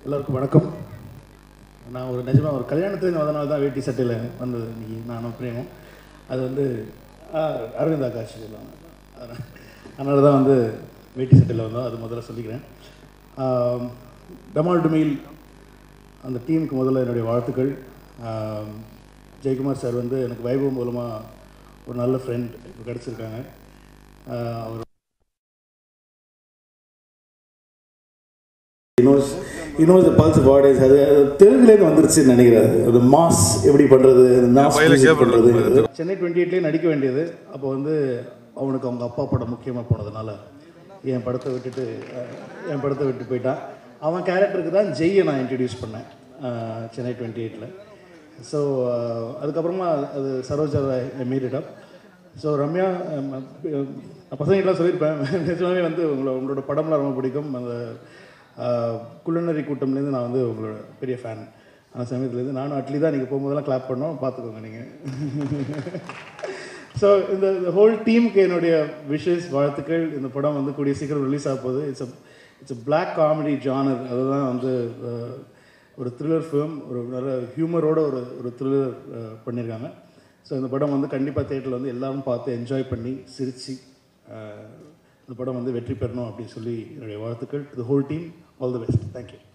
எல்லாருக்கும் வணக்கம் நான் ஒரு நிஜமாக ஒரு கல்யாணத்துக்கு வந்தனால தான் வேட்டி சட்டையில் வந்தது இன்னைக்கு நானும் பிரேமும் அது வந்து ஆ, அரவிந்த் ஆகாஷ் சொல்லுவாங்க அதனால தான் வந்து வேட்டி சட்டையில் வந்தோம் அது முதல்ல சொல்லிக்கிறேன் ஆம், டமால் டுமில் அந்த டீமுக்கு முதல்ல என்னுடைய வாழ்த்துக்கள் ஆம், ஜெயக்குமார் சார் வந்து எனக்கு வைபவ் மூலமாக ஒரு நல்ல ஃப்ரெண்ட் இப்போ கிடச்சிருக்காங்க அவர் இனோஸ் இனோஸ் பல்ஸ் பாடிஸ் அது அது தெலுங்குலேருந்து வந்துருச்சுன்னு நினைக்கிறேன் அது மாஸ் எப்படி பண்ணுறது மாஸ் பண்ணுறது சென்னை டுவெண்ட்டி எயிட்லேயே நடிக்க வேண்டியது அப்போ வந்து அவனுக்கு அவங்க அப்பா படம் முக்கியமாக போனதுனால என் படத்தை விட்டுட்டு அஹ், என் படத்தை விட்டு போயிட்டான் அவன் கேரக்டருக்கு தான் ஜெய்யை நான் இன்ட்ரடியூஸ் பண்ணேன் அஹ், சென்னை டுவெண்ட்டி எயிட்டில் ஸோ அதுக்கப்புறமா அது Saroja meet up so Ramya ah, நான் பசங்கள்லாம் சொல்லியிருப்பேன் நிஜமாவே வந்து உங்களை உங்களோட படம்லாம் ரொம்ப பிடிக்கும் அந்த ஆஹ், குள்ளநரி கூட்டம்லேருந்து நான் வந்து உங்களோட பெரிய ஃபேன் அந்த சமயத்துலேருந்து நானும் அட்லி தான் நீங்கள் போகும்போதெல்லாம் கிளாப் பண்ணோம் பார்த்துக்கோங்க நீங்கள் ஸோ இந்த ஹோல் டீமுக்கு என்னுடைய விஷஸ் வாழ்த்துக்கள் இந்த படம் வந்து கூடிய சீக்கிரம் ரிலீஸ் ஆக போகுது it's it's a black comedy genre அதுதான் வந்து ஆஹ், ஒரு த்ரில்லர் ஃபிலிம் ஒரு நல்ல ஹியூமரோட ஒரு ஒரு த்ரில்லர் பண்ணியிருக்காங்க ஸோ இந்த படம் வந்து கண்டிப்பாக தேட்டரில் வந்து எல்லாரும் பார்த்து என்ஜாய் பண்ணி சிரித்து இந்த படம் வந்து வெற்றி பெறணும் அப்படின்னு சொல்லி என்னுடைய வாழ்த்துக்கள் the whole team all the best thank you